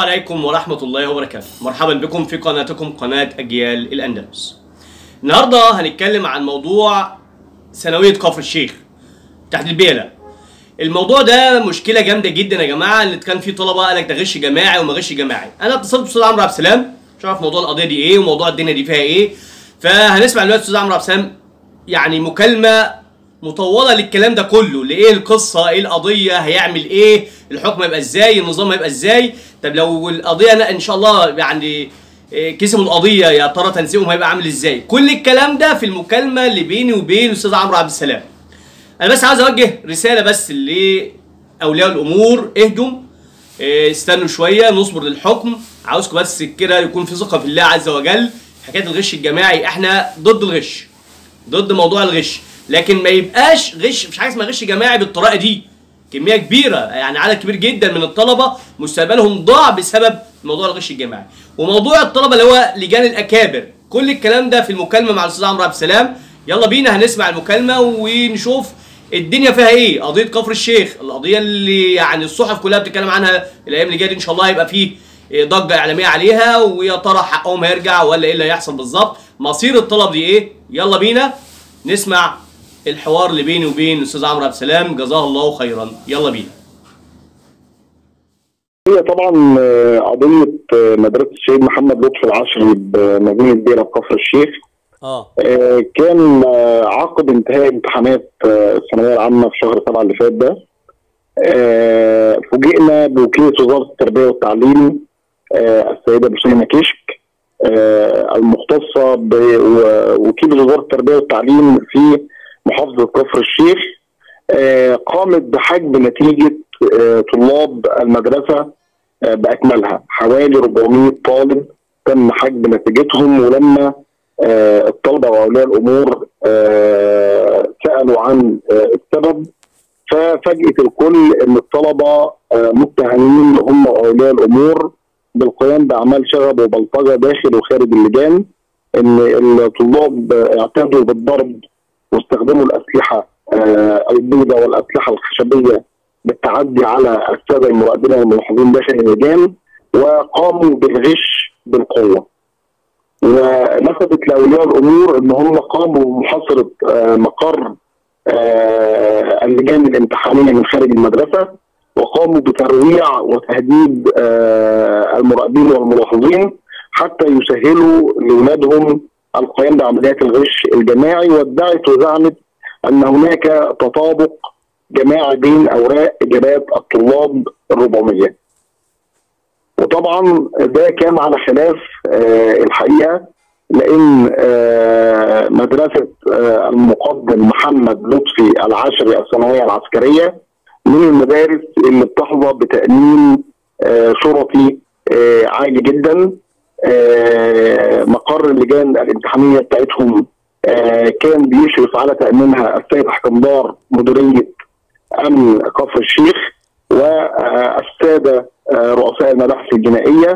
عليكم ورحمة الله وبركاته مرحبا بكم في قناتكم قناة أجيال الأندلس النهاردة هنتكلم عن موضوع ثانوية كفر الشيخ تحت البيلة الموضوع ده مشكلة جامدة جدا يا جماعة ان كان في طلبة قالك ده غش جماعي وما غش جماعي انا اتصلت بالاستاذ عمرو عبد السلام مش عارف موضوع القضية دي ايه وموضوع الدنيا دي فيها ايه فهنسمع دلوقتي الاستاذ عمرو عبد السلام يعني مكالمة مطولة للكلام ده كله لإيه القصة إيه القضية هيعمل إيه الحكم هيبقى إزاي النظام هيبقى إزاي طب لو القضية أنا إن شاء الله يعني إيه، كسبوا القضية يا ترى تنسيقهم هيبقى عامل إزاي كل الكلام ده في المكالمة اللي بيني وبين الأستاذ عمرو عبد السلام أنا بس عاوز أوجه رسالة بس لأولياء الأمور اهدوا إيه، استنوا شوية نصبر للحكم عاوزكم بس كده يكون في ثقة في الله عز وجل حكاية الغش الجماعي احنا ضد الغش ضد موضوع الغش لكن ما يبقاش غش مش حاجه اسمها غش جماعي بالطريقه دي كميه كبيره يعني عدد كبير جدا من الطلبه مستقبلهم ضاع بسبب موضوع الغش الجماعي وموضوع الطلبه اللي هو لجان الاكابر كل الكلام ده في المكالمه مع الاستاذ عمرو عبد السلام يلا بينا هنسمع المكالمه ونشوف الدنيا فيها ايه قضيه كفر الشيخ القضيه اللي يعني الصحف كلها بتتكلم عنها الايام اللي جايه دي ان شاء الله هيبقى فيه ضجه اعلاميه عليها ويا ترى حقهم هيرجع ولا ايه اللي هيحصل بالظبط مصير الطلب دي ايه يلا بينا نسمع الحوار اللي بيني وبين الاستاذ عمرو عبد السلام جزاه الله خيرا يلا بينا هي طبعا آه، قضية آه، مدرسة الشهيد محمد لطفي العشري بمدينة بيرة بكفر الشيخ اه آه، كان آه، عقب انتهاء امتحانات آه، الثانوية العامة في شهر سبعة اللي فات ده آه، فوجئنا بوكيلة وزارة التربية والتعليم آه، السيدة بسيمة كشك آه، المختصة بوكيلة وزارة التربية والتعليم في محافظة كفر الشيخ آه، قامت بحجب نتيجة آه، طلاب المدرسة آه، بأكملها حوالي 400 طالب تم حجب نتيجتهم ولما آه، الطلبة وأولياء الأمور آه، سألوا عن آه، السبب ففاجئت الكل ان الطلبه آه، متهمين هم اولياء الامور بالقيام باعمال شغب وبلطجه داخل وخارج اللجان ان الطلاب اعتادوا بالضرب واستخدموا الاسلحه آه، البيضاء والاسلحه الخشبيه بالتعدي على الساده المراقبين والملاحظين داخل اللجان وقاموا بالغش بالقوه. ونسبت لاولياء الامور ان هم قاموا بمحاصره آه، مقر آه، اللجان الامتحانيه من خارج المدرسه وقاموا بترويع وتهديد آه، المراقبين والملاحظين حتى يسهلوا لاولادهم القيام بعمليات الغش الجماعي وادعت وزعمت ان هناك تطابق جماعي بين اوراق اجابات الطلاب ال 400 وطبعا ده كان على خلاف آه، الحقيقه لان آه، مدرسه آه، المقدم محمد لطفي العشري الثانويه العسكريه من المدارس اللي بتحظى بتامين آه، شرطي آه، عالي جدا آه، مقر اللجان الامتحانيه بتاعتهم آه، كان بيشرف على تامينها السيد حكمدار مديريه امن كفر الشيخ والساده آه، رؤساء المباحث الجنائيه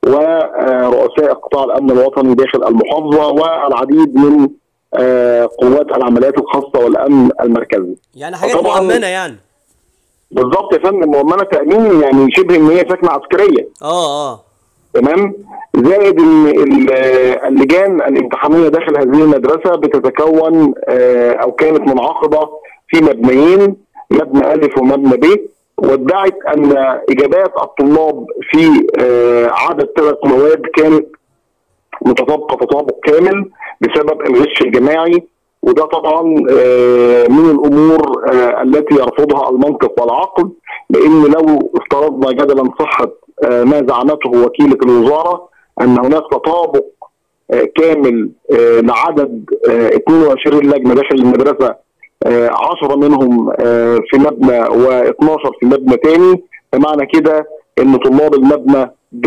ورؤساء قطاع الامن الوطني داخل المحافظه والعديد من آه، قوات العمليات الخاصه والامن المركزي. يعني حاجات طبعاً- مؤمنه يعني بالظبط يا فندم مؤمنه تامين يعني شبه ان هي سكنه عسكريه اه اه تمام زائد ان ال- اللجان الامتحانيه داخل هذه المدرسه بتتكون آه، او كانت منعقده في مبنيين مبنى الف ومبنى ب وادعت ان اجابات الطلاب في آه، عدد ثلاث مواد كانت متطابقه تطابق كامل بسبب الغش الجماعي وده طبعا آه، من الامور آه، التي يرفضها المنطق والعقل لان لو افترضنا جدلا صحه آه، ما زعمته وكيله الوزاره ان هناك تطابق آه، كامل آه، لعدد آه، 22 لجنه داخل المدرسه آه، 10 منهم آه، في مبنى و12 في مبنى تاني فمعنى كده ان طلاب المبنى ب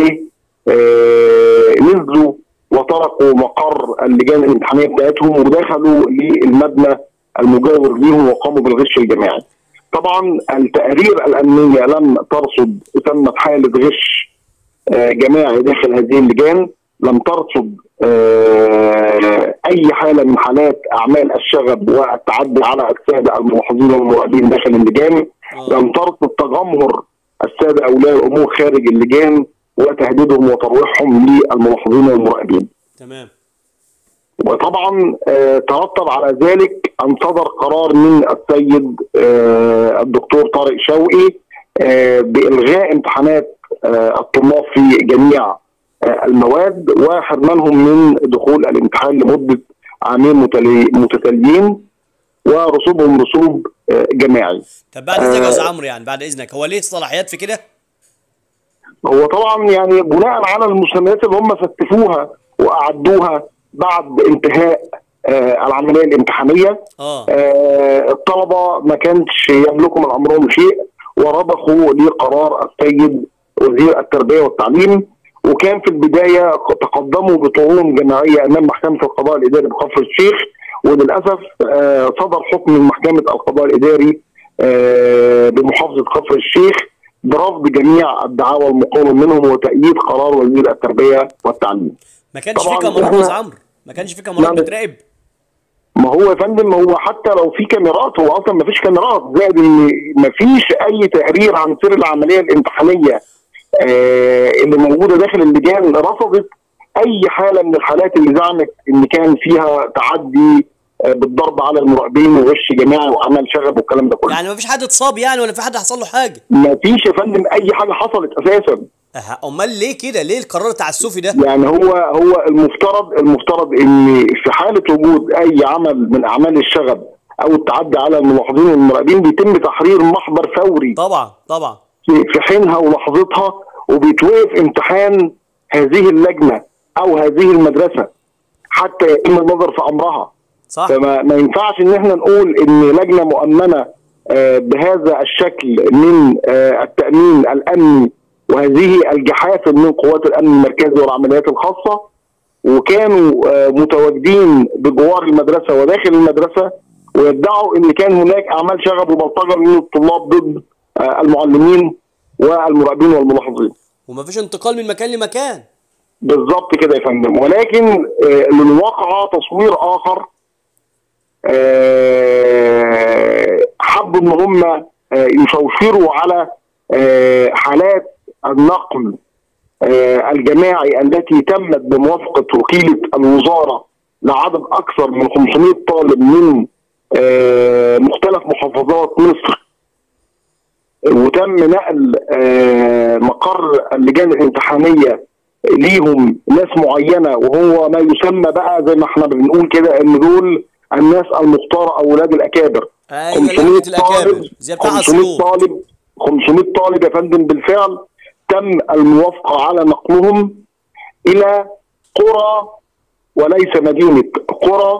آه، نزلوا وتركوا مقر اللجان الامتحانيه بتاعتهم ودخلوا للمبنى المجاور ليهم وقاموا بالغش الجماعي. طبعا التقارير الامنيه لم ترصد تمت حاله غش آه، جماعي داخل هذه اللجان لم ترصد آه، اي حاله من حالات اعمال الشغب والتعدي على الساده الملاحظين والمراقبين داخل اللجان آه. لم ترصد تجمهر الساده اولياء الامور خارج اللجان وتهديدهم وترويحهم للملاحظين والمراقبين. تمام وطبعا آه، ترتب على ذلك ان صدر قرار من السيد آه، الدكتور طارق شوقي آه، بالغاء امتحانات آه، الطلاب في جميع آه، المواد وحرمانهم من دخول الامتحان لمده عامين متلي- متتاليين ورسوبهم رسوب آه، جماعي. طب بعد اذنك يا استاذ عمرو يعني بعد اذنك هو ليه صلاحيات في كده؟ هو طبعا يعني بناء على المسميات اللي هم ستفوها واعدوها بعد انتهاء آه، العمليه الامتحانيه اه آه، الطلبه ما كانش يملكوا من امرهم شيء ورضخوا لقرار السيد وزير التربيه والتعليم وكان في البدايه تقدموا بطعون جماعيه امام محكمه القضاء الاداري بكفر الشيخ وللاسف آه، صدر حكم من محكمه القضاء الاداري آه، بمحافظه كفر الشيخ برفض جميع الدعاوى المقاومه منهم وتأييد قرار وزير التربيه والتعليم. ما كانش في طبعاً كاميرات يا إحنا- استاذ عمرو ما كانش في كاميرات يعني- بتراقب ما هو يا فندم هو حتى لو في كاميرات هو اصلا ما فيش كاميرات زائد ان ما فيش اي تقرير عن سير العمليه الامتحانيه آه اللي موجوده داخل اللجان رفضت اي حاله من الحالات اللي زعمت ان كان فيها تعدي آه بالضرب على المراقبين وغش جماعي واعمال شغب والكلام ده كله يعني ما فيش حد اتصاب يعني ولا في حد حصل له حاجه ما فيش يا فندم اي حاجه حصلت اساسا أه، امال ليه كده ليه القرار التعسفي ده يعني هو هو المفترض المفترض ان في حاله وجود اي عمل من اعمال الشغب او التعدي على الملاحظين والمراقبين بيتم تحرير محضر فوري طبعا طبعا في في حينها ولحظتها وبيتوقف امتحان هذه اللجنه او هذه المدرسه حتى يتم النظر في امرها صح فما ما ينفعش ان احنا نقول ان لجنه مؤمنه آه، بهذا الشكل من آه، التامين الامني وهذه الجحافل من قوات الامن المركزي والعمليات الخاصه وكانوا آه، متواجدين بجوار المدرسه وداخل المدرسه ويدعوا ان كان هناك اعمال شغب وبلطجه من الطلاب ضد آه، المعلمين والمراقبين والملاحظين. وما فيش انتقال من مكان لمكان بالظبط كده يا فندم ولكن آه، للواقع تصوير اخر آه، حبوا ان هم آه، يشوشروا على آه، حالات النقل آه، الجماعي التي تمت بموافقه وكيله الوزاره لعدد اكثر من 500 طالب من آه، مختلف محافظات مصر وتم نقل آه، مقر اللجان الامتحانيه ليهم ناس معينه وهو ما يسمى بقى زي ما احنا بنقول كده ان دول الناس المختاره او ولاد الاكابر ايوه لجنه الاكابر زي بتاع 500 اسيوط طالب 500 طالب يا فندم بالفعل تم الموافقه على نقلهم الى قرى وليس مدينه قرى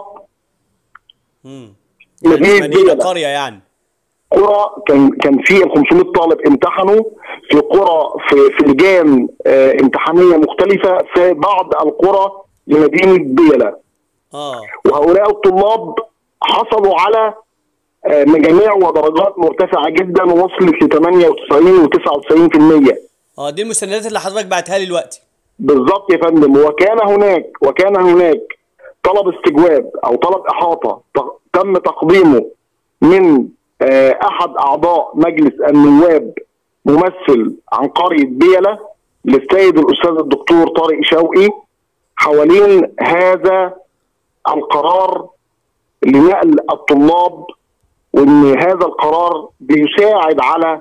مم. مدينه مدينه ديلة قريه يعني قرى كان كان في ال 500 طالب امتحنوا في قرى في في لجان آه، امتحانيه مختلفه في بعض القرى لمدينه بيلا اه وهؤلاء الطلاب حصلوا على آه، مجاميع ودرجات مرتفعه جدا وصلت ل 98 و99% اه دي المستندات اللي حضرتك بعتها لي دلوقتي بالظبط يا فندم وكان هناك وكان هناك طلب استجواب او طلب احاطه ت- تم تقديمه من آه، احد اعضاء مجلس النواب ممثل عن قريه بيله للسيد الاستاذ الدكتور طارق شوقي حوالين هذا القرار لنقل الطلاب وان هذا القرار بيساعد على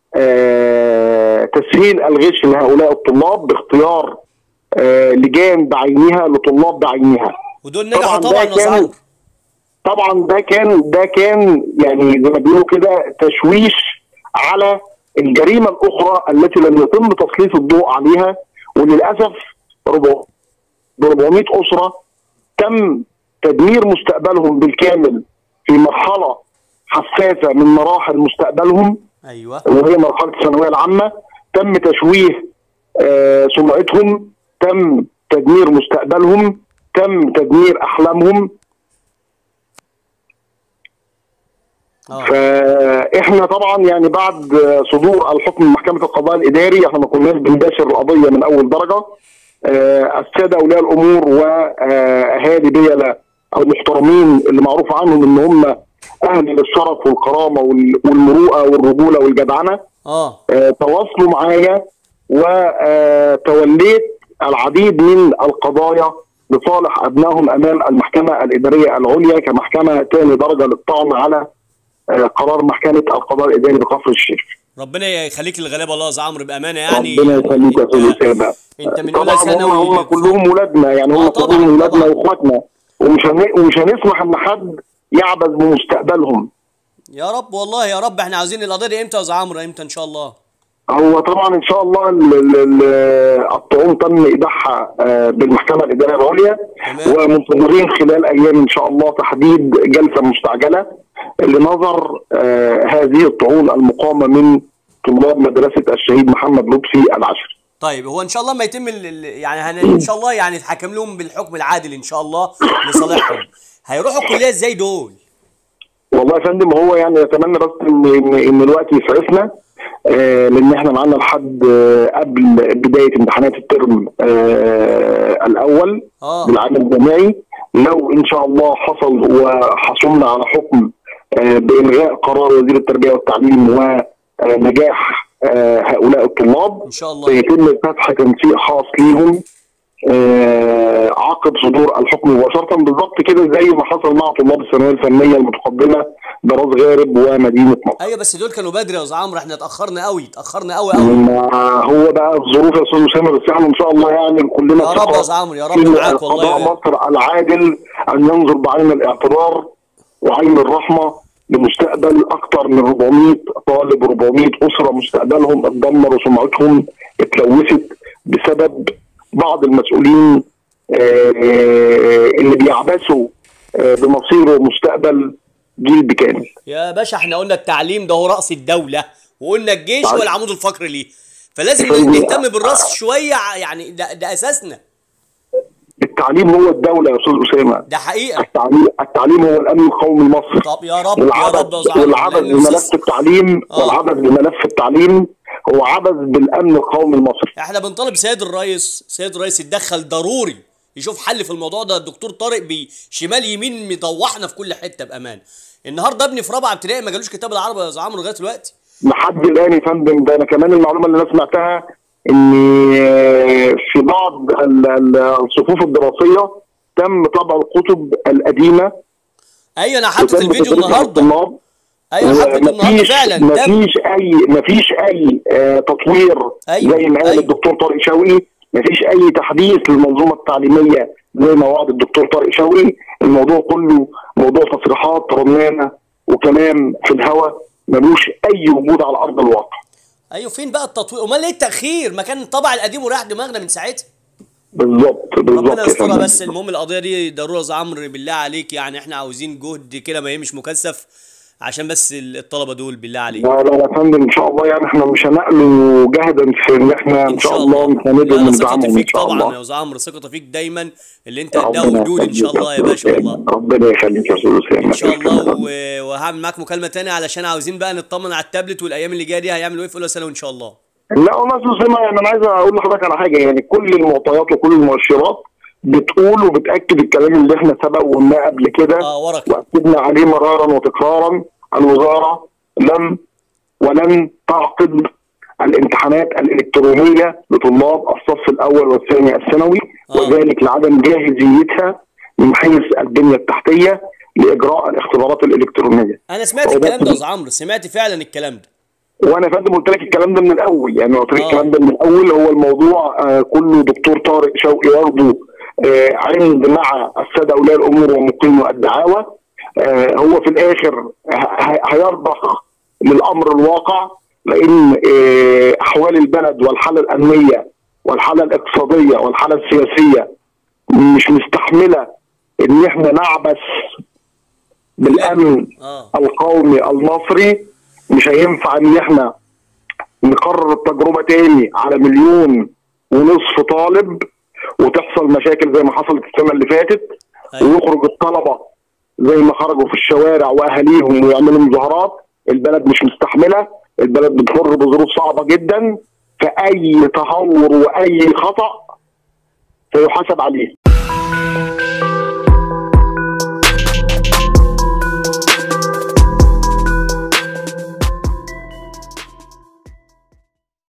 آه، تسهيل الغش لهؤلاء الطلاب باختيار آه، لجان بعينها لطلاب بعينها ودول نجحوا طبعاً ده طبعا يا استاذ كان- عمرو طبعا ده كان ده كان يعني زي ما بيقولوا كده تشويش على الجريمه الاخرى التي لم يتم تسليط الضوء عليها وللاسف ربع- ب 400 اسره تم تدمير مستقبلهم بالكامل في مرحله حساسه من مراحل مستقبلهم ايوه وهي مرحله الثانويه العامه تم تشويه آه، سمعتهم تم تدمير مستقبلهم تم تدمير احلامهم اه فاحنا طبعا يعني بعد صدور الحكم من محكمه القضاء الاداري احنا ما كناش بنباشر القضيه من اول درجه آه، الساده اولياء الامور واهالي بيلا المحترمين اللي معروف عنهم ان هم اهل للشرف والكرامه وال- والمروءه والرجوله والجدعنه اه آه، تواصلوا معايا وتوليت العديد من القضايا لصالح ابنائهم امام المحكمه الاداريه العليا كمحكمه ثاني درجه للطعن على آه، قرار محكمه القضاء الاداري بكفر الشيخ. ربنا يخليك للغلابه والله يا استاذ عمرو بامانه يعني ربنا يخليك يا استاذ اسامه. انت من طبعا اولى ثانوي هم, هم كلهم ولادنا يعني هم آه، طبعاً، كلهم ولادنا طبعاً. واخواتنا ومش هن... ومش هنسمح ان حد يعبث بمستقبلهم. يا رب والله يا رب احنا عاوزين القضيه دي امتى يا استاذ عمرو امتى ان شاء الله هو طبعا ان شاء الله ال- ال- ال- الطعون تم ايداعها آه، بالمحكمه الاداريه العليا تمام. ومنتظرين خلال ايام ان شاء الله تحديد جلسه مستعجله لنظر آه، هذه الطعون المقامه من طلاب مدرسه الشهيد محمد لطفي العشري. طيب هو ان شاء الله ما يتم ال- ال- يعني هن... ان شاء الله يعني يتحكم لهم بالحكم العادل ان شاء الله لصالحهم هيروحوا الكليه ازاي دول والله يا فندم هو يعني يتمنى بس ان ان, إن الوقت يسعفنا آه لان احنا معانا لحد آه قبل بدايه امتحانات الترم آه الاول اه بالعام الجامعي لو ان شاء الله حصل وحصلنا على حكم آه بالغاء قرار وزير التربيه والتعليم ونجاح آه هؤلاء الطلاب ان شاء الله سيتم فتح تنسيق خاص ليهم آه، عقب صدور الحكم مباشره بالضبط كده زي ما حصل مع طلاب الثانويه الفنيه المتقدمه براس غارب ومدينه مصر. ايوه بس دول كانوا بدري يا استاذ عمرو احنا اتاخرنا قوي اتاخرنا قوي قوي ما هو بقى الظروف يا استاذ اسامه بس احنا ان شاء الله يعني كلنا يا رب ثقة يا استاذ عمرو يا رب في معاك قضاء والله مصر العادل ان ينظر بعين الاعتبار وعين الرحمه لمستقبل اكثر من 400 طالب 400 اسره مستقبلهم اتدمر وسمعتهم اتلوثت بسبب بعض المسؤولين آه، اللي بيعبثوا آه، بمصير ومستقبل جيل بكامل يا باشا احنا قلنا التعليم ده هو راس الدوله وقلنا الجيش هو العمود الفقري ليه فلازم نهتم بالراس شويه ع- يعني ده, ده اساسنا التعليم هو الدوله يا استاذ اسامه ده حقيقه التعليم التعليم هو الامن القومي المصري طب يا رب يا والعبث رب يا استاذ عمرو والعبث لأن بملف الأستاذ- التعليم آه. والعبث بملف التعليم هو عبث بالامن القومي المصري احنا بنطالب سيد الرئيس سيد الرئيس يتدخل ضروري يشوف حل في الموضوع ده الدكتور طارق بشمال يمين مطوحنا في كل حته بامان النهارده ابني في رابعه ابتدائي ما جالوش كتاب العربي يا استاذ عمرو لغايه دلوقتي لحد الان يا فندم ده انا كمان المعلومه اللي انا سمعتها ان في بعض ال- ال- الصفوف الدراسيه تم طبع الكتب القديمه ايوه انا حاطط وتم الفيديو تدريسها النهارده للطلاب. ايوه أنا حاطط النهارده ومفيش فعلا تم مفيش اي مفيش اي آه تطوير أيوة، زي ما قال أيوة. الدكتور طارق شوقي مفيش اي تحديث للمنظومه التعليميه زي ما وعد الدكتور طارق شوقي الموضوع كله موضوع تصريحات رنانه وكلام في الهواء ملوش اي وجود على ارض الواقع ايوه فين بقى التطوير امال ليه التاخير ما كان الطبع القديم وراح دماغنا من ساعتها بالظبط بالظبط ربنا يا يسترها فندم. بس المهم القضيه دي ضروره يا أستاذ عمرو بالله عليك يعني احنا عاوزين جهد كده ما مش مكثف عشان بس الطلبه دول بالله عليك لا لا يا فندم ان شاء الله يعني احنا مش هنقلوا جهدا في ان احنا ان شاء الله نساندهم لا، أنا ثقتي وندعمهم ان فيك شاء طبعا يا الله استاذ عمرو ثقتي فيك دايما اللي انت ربنا ده ودود ان شاء يخليك الله يا أستاذ باشا أسامة. والله ربنا يخليك يا استاذ اسامه ان شاء الله تسلم. و- وهعمل معاك مكالمه تانية علشان عاوزين بقى نطمن على التابلت والايام اللي جايه دي هيعملوا ايه في اولى ثانوي ان شاء الله لا والله يا استاذ اسامه يعني انا عايز اقول لحضرتك على حاجه يعني كل المعطيات وكل المؤشرات بتقول وبتاكد الكلام اللي احنا سبق وقلناه قبل كده اه ورق واكدنا عليه مرارا وتكرارا الوزاره لم ولن تعقد الامتحانات الالكترونيه لطلاب الصف الاول والثاني الثانوي آه. وذلك لعدم جاهزيتها من حيث البنيه التحتيه لاجراء الاختبارات الالكترونيه. انا سمعت هو ده الكلام ده يا كله. استاذ عمرو سمعت فعلا الكلام ده وانا يا فندم قلت لك الكلام ده من الاول يعني قلت لك آه. الكلام ده من الاول هو الموضوع آه كله دكتور طارق شوقي برضه آه عند مع الساده اولياء الامور ومقيمو الدعاوى آه هو في الاخر ه- ه- هيرضخ للامر الواقع لان آه احوال البلد والحاله الامنيه والحاله الاقتصاديه والحاله السياسيه مش مستحمله ان احنا نعبث بالامن اه القومي المصري مش هينفع ان احنا نكرر التجربه تاني على مليون ونصف طالب وتحصل مشاكل زي ما حصلت السنه اللي فاتت أيوة. ويخرج الطلبه زي ما خرجوا في الشوارع واهاليهم ويعملوا مظاهرات البلد مش مستحمله البلد بتمر بظروف صعبه جدا فاي تهور واي خطا سيحاسب عليه